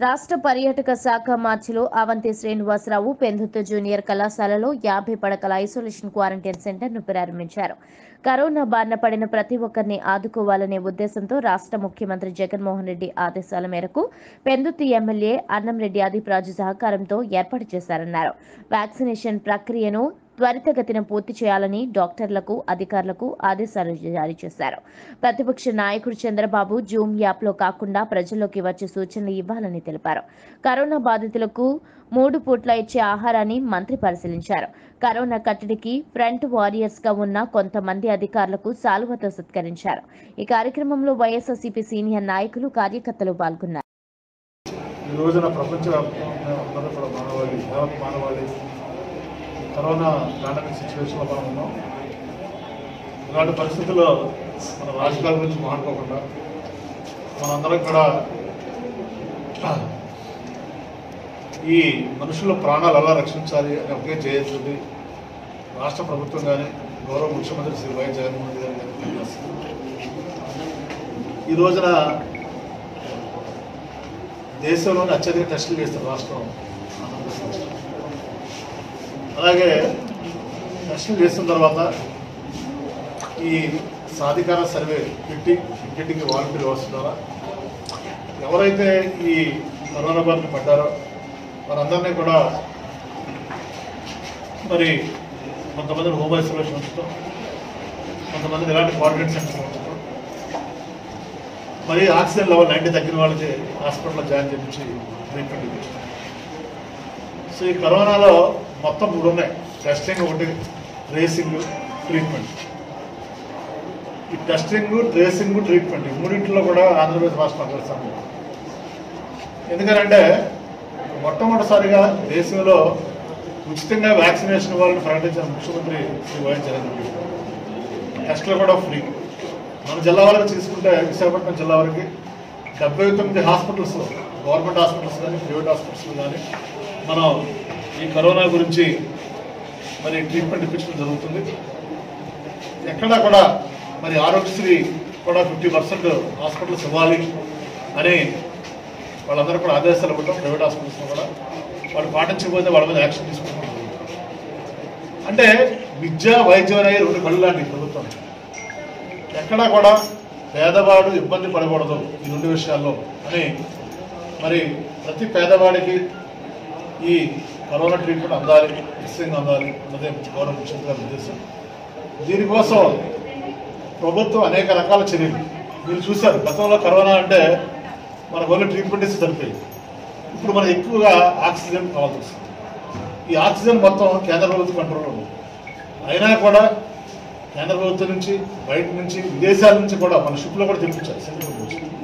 రాష్ట్ర పర్యాటక శాఖ మార్చిలో అవంతి శ్రీనివాసరావు పెందుతు జూనియర్ కళాశాలలో యాభై పడకల ఐసోలేషన్ క్వారంటైన్ సెంటర్ను ప్రారంభించారు కరోనా బారిన పడిన ప్రతి ఒక్కరిని ఆదుకోవాలనే ఉద్దేశంతో రాష్ట్ర ముఖ్యమంత్రి జగన్మోహన్ రెడ్డి ఆదేశాల మేరకు పెందుతు ఎమ్మెల్యే అన్నంరెడ్డి ఆదిప్రాజు సహకారంతో ఏర్పాటు చేశారన్నారు వ్యాక్సినేషన్ ప్రక్రియను త్వరితగతిన పూర్తి చేయాలని డాక్టర్లకు అధికారులకు ఆదేశాలు జారీ చేశారు ప్రతిపక్ష నాయకుడు చంద్రబాబు జూమ్ యాప్లో కాకుండా ప్రజల్లోకి వచ్చే సూచనలు ఇవ్వాలని తెలిపారు కరోనా బాధితులకు మూడు పూట్ల ఇచ్చే ఆహారాన్ని మంత్రి పరిశీలించారు కరోనా కట్టడికి ఫ్రంట్ వారియర్స్ గా ఉన్న కొంతమంది అధికారులకు సాలువతో సత్కరించారు ఈ కార్యక్రమంలో వైఎస్ఆర్సీపీ సీనియర్ నాయకులు కార్యకర్తలు పాల్గొన్నారు ఈ రోజున ప్రపంచవ్యాప్తంగా అందరూ కూడా మానవాళి యావత్ మానవాళి కరోనా పాండమిక్ సిచ్యువేషన్లో మనం ఉన్నాం ఇలాంటి పరిస్థితుల్లో మన రాజకీయాల గురించి మాట్లాడుకోకుండా మనందరం కూడా ఈ మనుషుల ప్రాణాలు ఎలా రక్షించాలి అని ఒకే చేస్తుంది రాష్ట్ర ప్రభుత్వం కానీ గౌరవ ముఖ్యమంత్రి శ్రీ వైఎస్ జగన్మోహన్ రెడ్డి గారు కానీ తెలియజేస్తుంది ఈ రోజున దేశంలోనే అత్యధిక టెస్టులు చేస్తున్న రాష్ట్రం ఆంధ్రప్రదేశ్ రాష్ట్రం. అలాగే టెస్టులు చేస్తున్న తర్వాత ఈ సాధికార సర్వే పెట్టి ఇంటింటికి వాలంటీర్ వ్యవస్థ ద్వారా ఎవరైతే ఈ కరోనా బారిన పడ్డారో వారందరినీ కూడా మరి కొంతమందిని హోమ్ ఐసోలేషన్ ఉంచడం కొంతమందిని ఇలాంటి క్వారంటైన్ సెంటర్ ఉంచడం మరి ఆక్సిజన్ లెవెల్ నైంటీ తగ్గిన వాళ్ళకి హాస్పిటల్లో జాయిన్ చేయించి ట్రీట్మెంట్ ఇప్పించారు సో ఈ కరోనాలో మొత్తం మూడు ఉన్నాయి టెస్టింగ్ ఒకటి ట్రేసింగ్ ట్రీట్మెంట్ ఈ టెస్టింగ్ ట్రేసింగ్ ట్రీట్మెంట్ ఈ మూడింటిలో కూడా ఆంధ్రప్రదేశ్ రాష్ట్రం అగ్రస్థానం ఎందుకంటే మొట్టమొదటిసారిగా దేశంలో ఉచితంగా వ్యాక్సినేషన్ ఇవ్వాలని ప్రకటించిన ముఖ్యమంత్రి శ్రీ వైఎస్ జగన్ రెడ్డి టెస్టులు కూడా ఫ్రీ మన జిల్లా వరకు తీసుకుంటే విశాఖపట్నం జిల్లా వరకు డెబ్బై తొమ్మిది హాస్పిటల్స్ గవర్నమెంట్ హాస్పిటల్స్ కానీ ప్రైవేట్ హాస్పిటల్స్ కానీ మనం ఈ కరోనా గురించి మరి ట్రీట్మెంట్ ఇప్పించడం జరుగుతుంది ఎక్కడా కూడా మరి ఆరోగ్యశ్రీ కూడా ఫిఫ్టీ పర్సెంట్ హాస్పిటల్స్ ఇవ్వాలి అని వాళ్ళందరూ కూడా ఆదేశాలు ఇవ్వడం ప్రైవేట్ హాస్పిటల్స్లో కూడా వాళ్ళు పాటించకపోతే వాళ్ళ మీద యాక్షన్ తీసుకుంటాం అంటే విద్య వైద్యం అనేవి రెండు కళ్ళు లాంటి ప్రభుత్వం ఎక్కడా కూడా పేదవాడు ఇబ్బంది పడకూడదు ఈ రెండు విషయాల్లో అని మరి ప్రతి పేదవాడికి ఈ కరోనా ట్రీట్మెంట్ అందాలి నిశ్చయంగా అందాలి అన్నదే గౌరవ ముఖ్యమంత్రి గారి ఉద్దేశం దీనికోసం ప్రభుత్వం అనేక రకాల చర్యలు మీరు చూశారు గతంలో కరోనా అంటే మన ఓన్లీ ట్రీట్మెంట్ ఇస్తే సరిపోయింది ఇప్పుడు మనకి ఎక్కువగా ఆక్సిజన్ కావాల్సి వస్తుంది ఈ ఆక్సిజన్ మొత్తం కేంద్ర ప్రభుత్వ కంట్రోల్లో ఉంది అయినా కూడా కేంద్ర ప్రభుత్వం నుంచి బయట నుంచి విదేశాల నుంచి కూడా మన షిప్లో కూడా తెప్పించారు సెంట్రల్ నుంచి